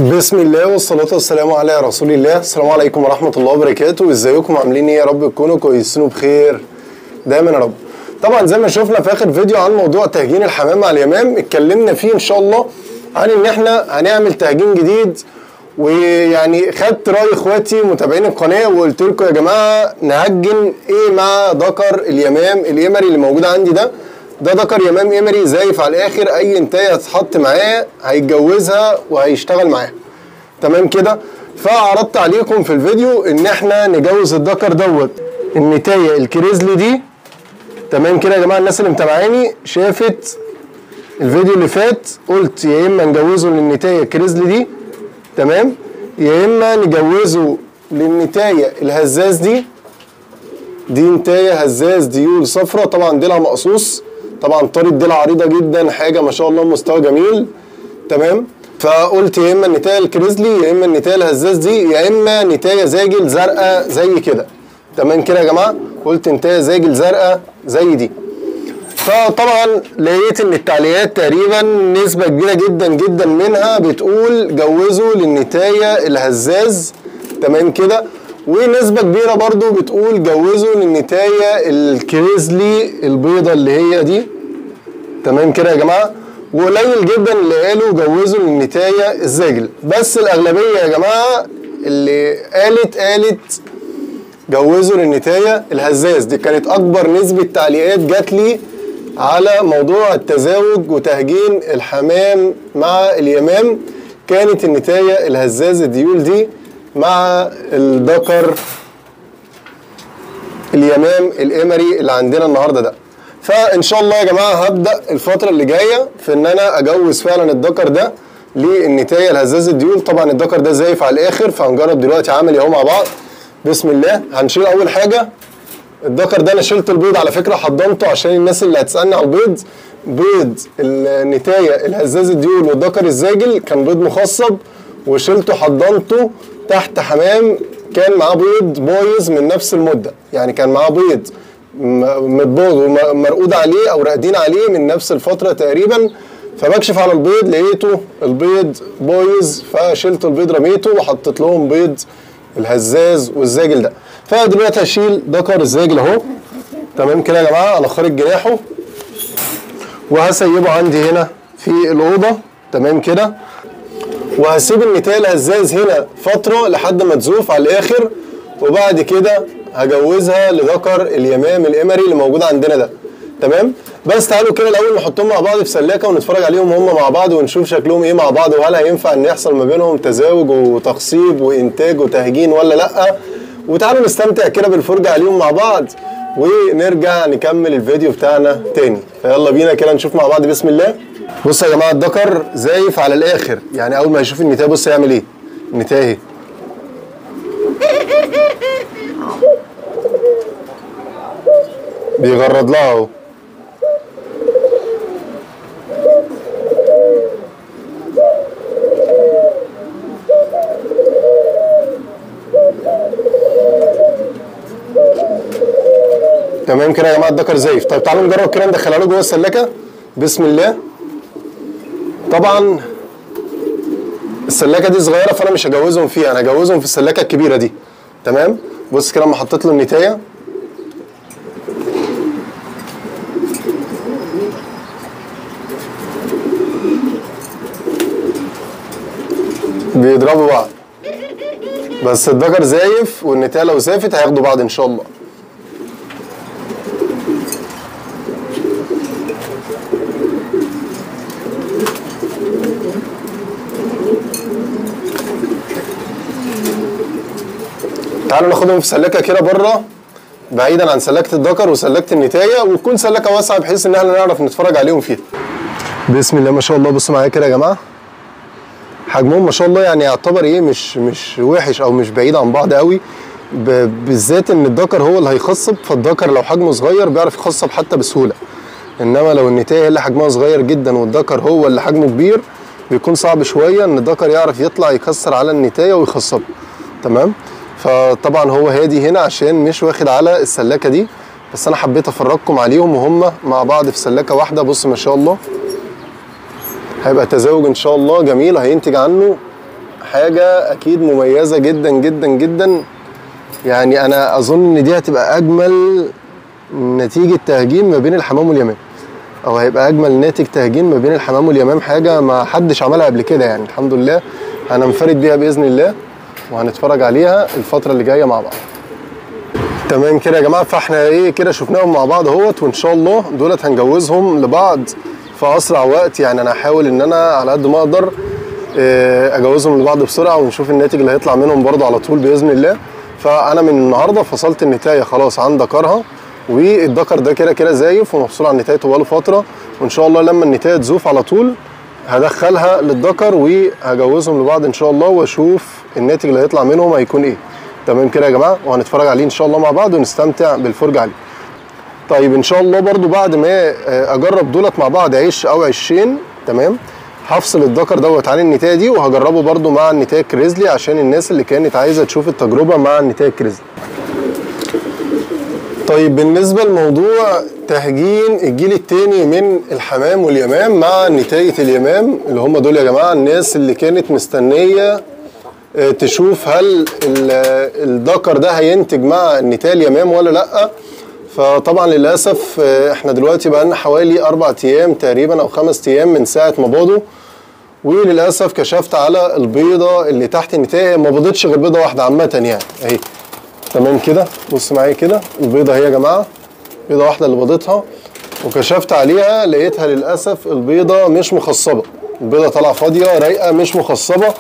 بسم الله والصلاة والسلام على رسول الله السلام عليكم ورحمة الله وبركاته ازيكم عاملين ايه يا رب تكونوا كويسين وبخير دايما يا رب طبعا زي ما شفنا في اخر فيديو عن موضوع تهجين الحمام مع اليمام اتكلمنا فيه ان شاء الله عن ان احنا هنعمل تهجين جديد ويعني خدت راي اخواتي متابعين القناه وقلت لكم يا جماعه نهجن ايه مع ذكر اليمام اليمري اللي موجود عندي ده ده ذكر يمام يمري زايف على الاخر اي انتايه هتتحط معاه هيتجوزها وهيشتغل معاها تمام كده فعرضت عليكم في الفيديو ان احنا نجوز الذكر دوت النتايه الكريزلي دي تمام كده يا جماعه الناس اللي متابعاني شافت الفيديو اللي فات قلت يا اما نجوزه للنتايه الكريزلي دي تمام يا اما نجوزه للنتايه الهزاز دي دي نتايه هزاز ديول صفرة طبعا ديلها مقصوص طبعا طارت ديلها عريضه جدا حاجه ما شاء الله مستوى جميل تمام فقلت يا اما النتايه الكريزلي يا اما النتايه الهزاز دي يا اما نتايه زاجل زرقاء زي كده تمام كده يا جماعه قلت نتايه زاجل زرقاء زي دي فطبعا لقيت ان التعليقات تقريبا نسبه كبيره جدا جدا منها بتقول جوزوا للنتايه الهزاز تمام كده ونسبة كبيرة برضو بتقول جوزوا للنتاية الكريزلي البيضة اللي هي دي تمام كده يا جماعة وقليل جدا اللي قالوا جوزوا للنتاية الزاجل بس الأغلبية يا جماعة اللي قالت قالت جوزوا للنتاية الهزاز دي كانت أكبر نسبة تعليقات جات لي على موضوع التزاوج وتهجين الحمام مع اليمام كانت النتاية الهزاز الديول دي مع الذكر اليمام الامري اللي عندنا النهارده ده فان شاء الله يا جماعه هبدا الفتره اللي جايه في ان انا اجوز فعلا الذكر ده للنتايه الهزاز الديول طبعا الذكر ده زايف على الاخر فهنجرب دلوقتي عملي اهو مع بعض بسم الله هنشيل اول حاجه الذكر ده انا شلت البيض على فكره حضنته عشان الناس اللي هتسالني على البيض بيض النتايه الهزاز الديول والذكر الزاجل كان بيض مخصب وشلته حضنته تحت حمام كان معاه بيض بايظ من نفس المده يعني كان معاه بيض متبوظ ومرقود عليه او راقدين عليه من نفس الفتره تقريبا فبكشف على البيض لقيته البيض بايظ فشلت البيض رميته وحطيت لهم بيض الهزاز والزاجل ده فدلوقتي هشيل ذكر الزاجل اهو تمام كده يا جماعه على خارج جناحه وهسيبه عندي هنا في الاوضه تمام كده وهسيب النتايه الهزاز هنا فتره لحد ما تزوف على الاخر وبعد كده هجوزها لذكر اليمام الامري اللي موجود عندنا ده تمام بس تعالوا كده الاول نحطهم مع بعض في سلاكه ونتفرج عليهم هم مع بعض ونشوف شكلهم ايه مع بعض وهل هينفع ان يحصل ما بينهم تزاوج وتخصيب وانتاج وتهجين ولا لا وتعالوا نستمتع كده بالفرجه عليهم مع بعض ونرجع نكمل الفيديو بتاعنا تاني فيلا بينا كده نشوف مع بعض بسم الله بصوا يا جماعه الذكر زايف على الاخر يعني اول ما يشوف النتايه بص يعمل ايه النتايه اهي بيغرد لها اهو تمام كده يا جماعه الذكر زايف طيب تعالوا نجرب كده ندخلها له جوه السلاكه بسم الله طبعا السلاكه دي صغيره فانا مش هجوزهم فيها انا هجوزهم في السلاكه الكبيره دي تمام بص كده لما حطيت له النتايه بيضربوا بعض بس الذكر زايف والنتايه لو زافت هياخدوا بعض ان شاء الله تعالوا ناخدهم في سلاكه كده بره بعيدا عن سلاكه الذكر وسلاكه النتايه وتكون سلاكه واسعه بحيث ان احنا نعرف نتفرج عليهم فيها. بسم الله ما شاء الله بصوا معايا كده يا جماعه. حجمهم ما شاء الله يعني يعتبر ايه مش مش وحش او مش بعيد عن بعض قوي بالذات ان الذكر هو اللي هيخصب فالذكر لو حجمه صغير بيعرف يخصب حتى بسهوله. انما لو النتايه اللي حجمها صغير جدا والذكر هو اللي حجمه كبير بيكون صعب شويه ان الذكر يعرف يطلع يكسر على النتايه ويخصبها. تمام؟ فطبعا هو هادي هنا عشان مش واخد على السلاكه دي بس انا حبيت افرجكم عليهم وهم مع بعض في سلاكه واحده بص ما شاء الله هيبقى تزاوج ان شاء الله جميل هينتج عنه حاجه اكيد مميزه جدا جدا جدا يعني انا اظن ان دي هتبقى اجمل نتيجه تهجين ما بين الحمام واليمام او هيبقى اجمل ناتج تهجين ما بين الحمام واليمام حاجه ما حدش عملها قبل كده يعني الحمد لله هننفرد بيها باذن الله وهنتفرج عليها الفتره اللي جايه مع بعض تمام كده يا جماعه فاحنا ايه كده شفناهم مع بعض اهوت وان شاء الله دولت هنجوزهم لبعض في اسرع وقت يعني انا هحاول ان انا على قد ما اقدر آه، اجوزهم لبعض بسرعه ونشوف الناتج اللي هيطلع منهم برضه على طول باذن الله فانا من النهارده فصلت النتايه خلاص عن ذكرها والذكر ده كده كده زايف ومفصول عن نتايته بقاله فتره وان شاء الله لما النتايه تزوف على طول هدخلها للذكر وهجوزهم لبعض ان شاء الله واشوف الناتج اللي هيطلع منهم هيكون ايه تمام كده يا جماعه وهنتفرج عليه ان شاء الله مع بعض ونستمتع بالفرجه عليه طيب ان شاء الله برضو بعد ما آه، اجرب دولت مع بعض عيش او عيشين تمام هفصل الذكر دوت عن النتايه دي وهجربه برضو مع النتايه كريزلي عشان الناس اللي كانت عايزه تشوف التجربه مع النتايه كريزلي طيب بالنسبة لموضوع تهجين الجيل التاني من الحمام واليمام مع نتاية اليمام اللي هم دول يا جماعة الناس اللي كانت مستنية آه، تشوف هل ال- الذكر ده هينتج مع نتاية اليمام ولا لأ فطبعا للأسف آه، احنا دلوقتي بقالنا حوالي أربع أيام تقريبا أو خمس أيام من ساعة ما باضوا وللأسف كشفت على البيضة اللي تحت النتاية ما بيضتش غير بيضة واحدة عامة يعني أهي تمام كده بص معايا كده البيضه اهي يا جماعه بيضه واحده اللي بيضتها وكشفت عليها لقيتها للاسف البيضه مش مخصبه البيضه طالعه فاضيه رايقه مش مخصبه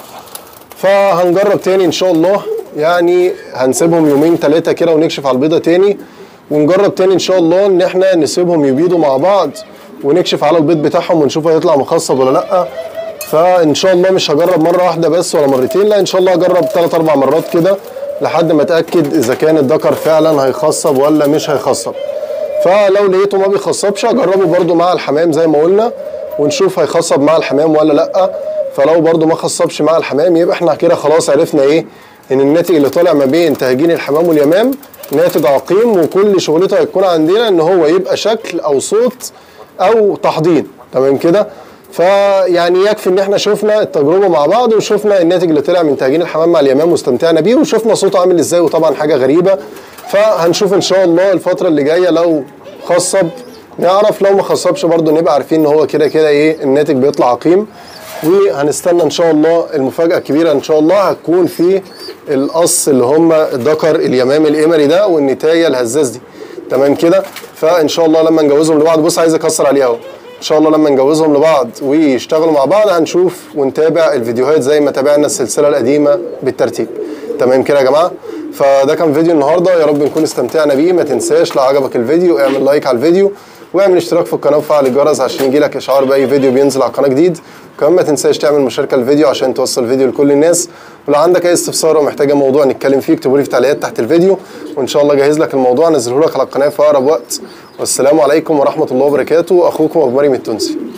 فهنجرب تاني ان شاء الله يعني هنسيبهم يومين ثلاثه كده ونكشف على البيضه تاني ونجرب تاني ان شاء الله ان احنا نسيبهم يبيضوا مع بعض ونكشف على البيض بتاعهم ونشوف هيطلع مخصب ولا لا فان شاء الله مش هجرب مره واحده بس ولا مرتين لا ان شاء الله هجرب ثلاث اربع مرات كده لحد ما اتاكد اذا كان الذكر فعلا هيخصب ولا مش هيخصب فلو لقيته ما بيخصبش هجربه برده مع الحمام زي ما قلنا ونشوف هيخصب مع الحمام ولا لا فلو برده ما خصبش مع الحمام يبقى احنا كده خلاص عرفنا ايه ان الناتج اللي طالع ما بين تهجين الحمام واليمام ناتج عقيم وكل شغلته هتكون عندنا ان هو يبقى شكل او صوت او تحضير تمام كده فيعني يكفي ان احنا شفنا التجربه مع بعض وشفنا الناتج اللي طلع من تهجين الحمام مع اليمام واستمتعنا بيه وشفنا صوته عامل ازاي وطبعا حاجه غريبه فهنشوف ان شاء الله الفتره اللي جايه لو خصب نعرف لو ما خصبش برضه نبقى عارفين ان هو كده كده ايه الناتج بيطلع عقيم وهنستنى ان شاء الله المفاجاه الكبيره ان شاء الله هتكون في القص اللي هم الذكر اليمامي القمري ده والنتايه الهزاز دي تمام كده فان شاء الله لما نجوزهم لبعض بص عايز اكسر عليه اهو ان شاء الله لما نجوزهم لبعض ويشتغلوا مع بعض هنشوف ونتابع الفيديوهات زي ما تابعنا السلسله القديمه بالترتيب تمام كده يا جماعه فده كان فيديو النهارده يا رب نكون استمتعنا بيه ما تنساش لو عجبك الفيديو اعمل لايك على الفيديو واعمل اشتراك في القناه وفعل الجرس عشان يجيلك اشعار باي فيديو بينزل على القناه جديد وكمان ما تنساش تعمل مشاركه للفيديو عشان توصل الفيديو لكل الناس ولو عندك اي استفسار او محتاج موضوع نتكلم فيه اكتبوا لي في التعليقات تحت الفيديو وان شاء الله جهز لك الموضوع انزله لك على القناه في اقرب وقت والسلام عليكم ورحمه الله وبركاته اخوكم ابو مريم التونسي